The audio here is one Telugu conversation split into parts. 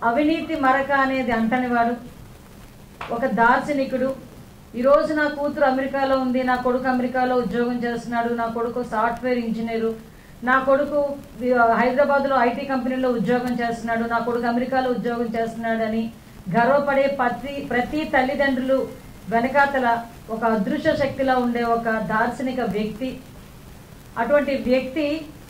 అవినీతి మరక అనేది అంటనివాడు ఒక దార్శనికుడు ఈ రోజు నా కూతురు అమెరికాలో ఉంది నా కొడుకు అమెరికాలో ఉద్యోగం చేస్తున్నాడు నా కొడుకు సాఫ్ట్వేర్ ఇంజనీరు నా కొడుకు హైదరాబాద్ లో ఐటీ కంపెనీలో ఉద్యోగం చేస్తున్నాడు నా కొడుకు అమెరికాలో ఉద్యోగం చేస్తున్నాడని గర్వపడే ప్రతి ప్రతి తల్లిదండ్రులు వెనకాతల ఒక అదృశ్య శక్తిలా ఉండే ఒక దార్శనిక వ్యక్తి అటువంటి వ్యక్తి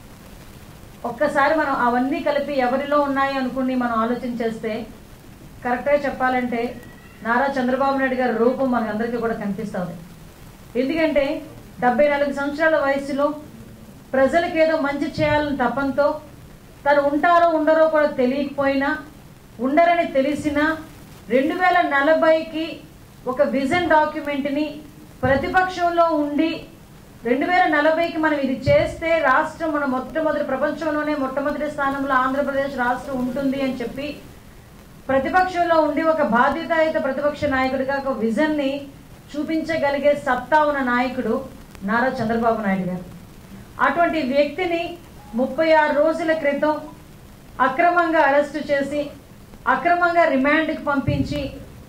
ఒక్కసారి మనం అవన్నీ కలిపి ఎవరిలో ఉన్నాయి అనుకుని మనం ఆలోచన చేస్తే కరెక్ట్గా చెప్పాలంటే నారా చంద్రబాబు నాయుడు గారి రూపం మనకందరికీ కూడా కనిపిస్తుంది ఎందుకంటే డెబ్బై నాలుగు సంవత్సరాల వయసులో ప్రజలకు ఏదో మంచి చేయాలని తపంతో తను ఉంటారో ఉండరో కూడా తెలియకపోయినా ఉండరని తెలిసినా రెండు వేల నలభైకి ఒక విజన్ డాక్యుమెంట్ని ప్రతిపక్షంలో ఉండి రెండు వేల నలభైకి మనం ఇది చేస్తే రాష్ట్రం మన మొట్టమొదటి ప్రపంచంలోనే మొట్టమొదటి స్థానంలో ఆంధ్రప్రదేశ్ రాష్ట్రం ఉంటుంది అని చెప్పి ప్రతిపక్షంలో ఉండి ఒక బాధ్యతాయుత ప్రతిపక్ష నాయకుడిగా ఒక విజన్ ని చూపించగలిగే సత్తా ఉన్న నాయకుడు నారా చంద్రబాబు నాయుడు గారు అటువంటి వ్యక్తిని ముప్పై ఆరు రోజుల క్రితం అక్రమంగా అరెస్టు చేసి అక్రమంగా రిమాండ్కి పంపించి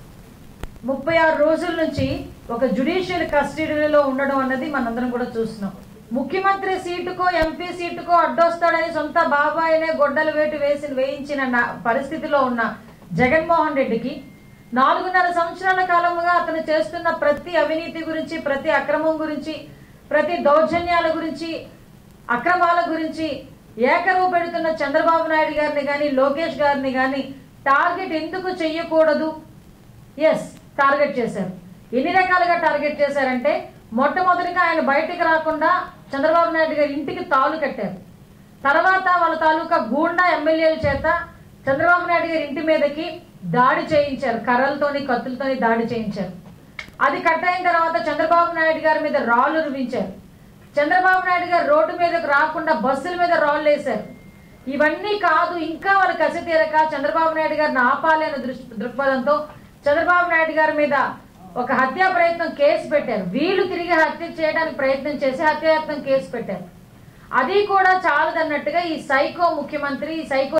ముప్పై ఆరు రోజుల నుంచి ఒక జుడిషియల్ కస్టడీలో ఉండడం అన్నది మనందరం కూడా చూస్తున్నాం ముఖ్యమంత్రి సీటుకో ఎంపీ సీటుకో అడ్డొస్తాడని సొంత బాబాయినే గొడ్డలు వేటు వేసి వేయించిన నా- పరిస్థితిలో ఉన్న జగన్మోహన్ రెడ్డికి నాలుగున్నర సంవత్సరాల కాలముగా అతను చేస్తున్న ప్రతి అవినీతి గురించి ప్రతి అక్రమం గురించి ప్రతి దౌర్జన్యాల గురించి అక్రమాల గురించి ఏకరువు పెడుతున్న చంద్రబాబు నాయుడు గారిని గాని లోకేష్ గారిని గాని టార్గెట్ ఎందుకు చెయ్యకూడదు ఎస్ టార్గెట్ చేశారు ఎన్ని రకాలుగా టార్గెట్ చేశారంటే మొట్టమొదటిగా ఆయన బయటికి రాకుండా చంద్రబాబు నాయుడు గారి ఇంటికి తాళు కట్టారు తర్వాత వాళ్ళ తాలూకా గూండా ఎమ్మెల్యేల చేత చంద్రబాబు నాయుడు గారి ఇంటి మీదకి దాడి చేయించారు కర్రలతోని కత్తులతోని దాడి చేయించారు అది కట్ అయిన తర్వాత చంద్రబాబు నాయుడు గారి మీద రాళ్ళు రువించారు చంద్రబాబు నాయుడు గారు రోడ్డు మీదకు రాకుండా బస్సుల మీద రాళ్ళు వేశారు ఇవన్నీ కాదు ఇంకా వాళ్ళ కసి తీరక చంద్రబాబు నాయుడు గారిని ఆపాలి అనే దృష్టి దృక్పథంతో చంద్రబాబు నాయుడు గారి మీద ఒక హత్యా ప్రయత్నం కేసు పెట్టారు వీళ్ళు తిరిగి హత్య చేయడానికి ప్రయత్నం చేసి హత్యాయత్నం కేసు పెట్టారు అది కూడా చాలదన్నట్టుగా ఈ సైకో ముఖ్యమంత్రి ఈ సైకో